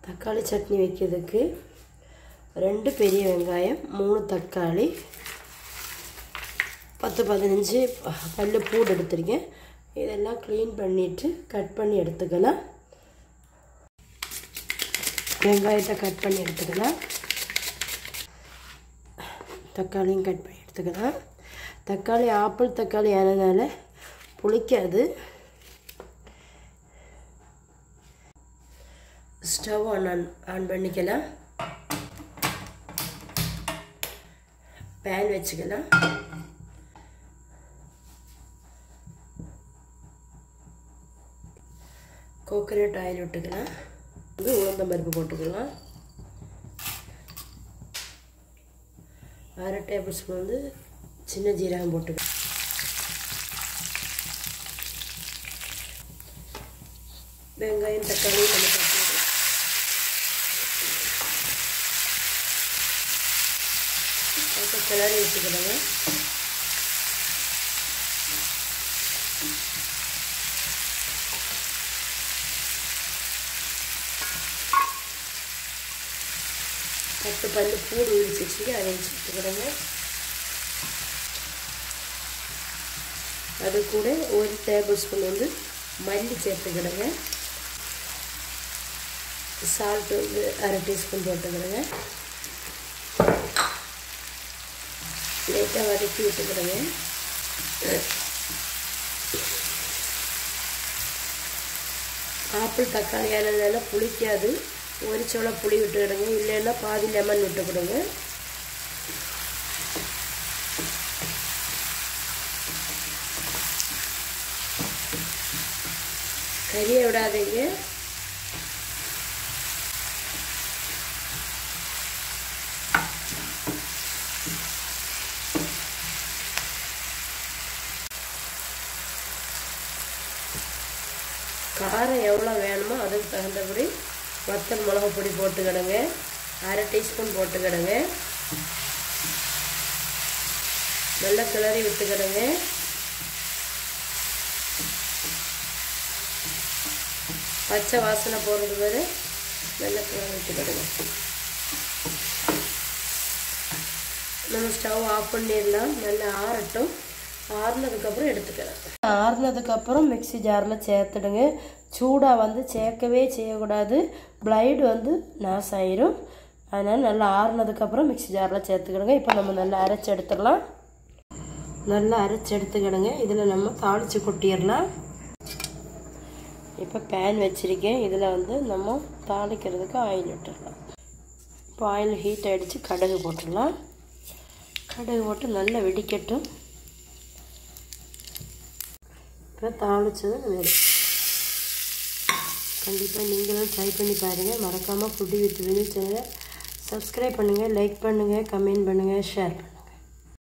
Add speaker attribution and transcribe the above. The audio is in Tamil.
Speaker 1: தக்காளி சட்னி வைக்கிறதுக்கு ரெண்டு பெரிய வெங்காயம் மூணு தக்காளி பத்து பதினஞ்சு பல்லு பூடு எடுத்திருக்கேன் இதெல்லாம் க்ளீன் பண்ணிவிட்டு கட் பண்ணி எடுத்துக்கலாம் வெங்காயத்தை கட் பண்ணி எடுத்துக்கலாம் தக்காளியும் கட் பண்ணி எடுத்துக்கலாம் தக்காளி ஆப்பிள் தக்காளி ஆனதுனால புளிக்காது ஸ்டவ் ஆன் ஆன் ஆன் பண்ணிக்கலாம் பேன் வச்சுக்கலாம் கோகனட் ஆயில் விட்டுக்கலாம் வந்து உளுந்தம் பருப்பு போட்டுக்கலாம் அரை டேபிள் ஸ்பூன் வந்து சின்ன ஜீரகம் போட்டுக்கலாம் வெங்காயம் தக்காளி நம்ம தக்காளி இப்போ கிளறி வச்சுக்கிடுங்க பத்து பல்லு பூடு உரிச்சு வச்சுட்டு அதை வச்சுக்கிடுங்க அது கூட ஒரு டேபிள் ஸ்பூன் வந்து மல்லி சேர்த்துக்கிடுங்க சால்ட் வந்து அரை டீஸ்பூன் போட்டுக்கிடுங்க லைட்டாக வதக்கி விட்டுக்கிடுங்க ஆப்பிள் தக்காளி ஆனதுனால புளிக்காது ஒரு சோள புளி விட்டுக்கிடுங்க இல்லைன்னா பாதி லெமன் விட்டுக்கிடுங்க கறியை விடாதீங்க காரம் எவ்வளோ வேணுமோ அதுக்கு தகுந்தபடி வத்தல் மிளகு பொடி போட்டுக்கிடுங்க அரை டீஸ்பூன் போட்டுக்கிடுங்க நல்லா கிளறி விட்டுக்கிடுங்க பச்சை வாசனை போகிறது வரை நல்லா கிளறி விட்டுக்கிடுங்க நம்ம ஸ்டவ் ஆஃப் பண்ணிடலாம் நல்லா ஆறட்டும் ஆறுனதுக்கப்புறம் எடுத்துக்கலாம் ஆறுனதுக்கப்புறம் மிக்சி ஜாரில் சேர்த்துடுங்க சூடாக வந்து சேர்க்கவே செய்யக்கூடாது பிளைடு வந்து நாஸ் ஆயிரும் அதனால் நல்லா ஆறுனதுக்கப்புறம் மிக்சி ஜாரில் சேர்த்துக்கிடுங்க இப்போ நம்ம நல்லா அரைச்சி எடுத்துடலாம் நல்லா அரைச்சி எடுத்துக்கிடுங்க இதில் நம்ம தாளித்து கொட்டிடலாம் இப்போ பேன் வச்சுருக்கேன் இதில் வந்து நம்ம தாளிக்கிறதுக்கு ஆயில் விட்டுடலாம் இப்போ ஆயில் ஹீட் ஆகிடுச்சு கடுகு போட்டுடலாம் கடுகு போட்டு நல்லா வெடிக்கட்டும் இப்போ தாளிச்சது வேறு கண்டிப்பாக நீங்களும் ட்ரை பண்ணி பாருங்கள் மறக்காமல் ஃபுட்டு வித் வினு சேனலை சப்ஸ்கிரைப் பண்ணுங்கள் லைக் பண்ணுங்கள் கமெண்ட் பண்ணுங்கள் ஷேர் பண்ணுங்கள்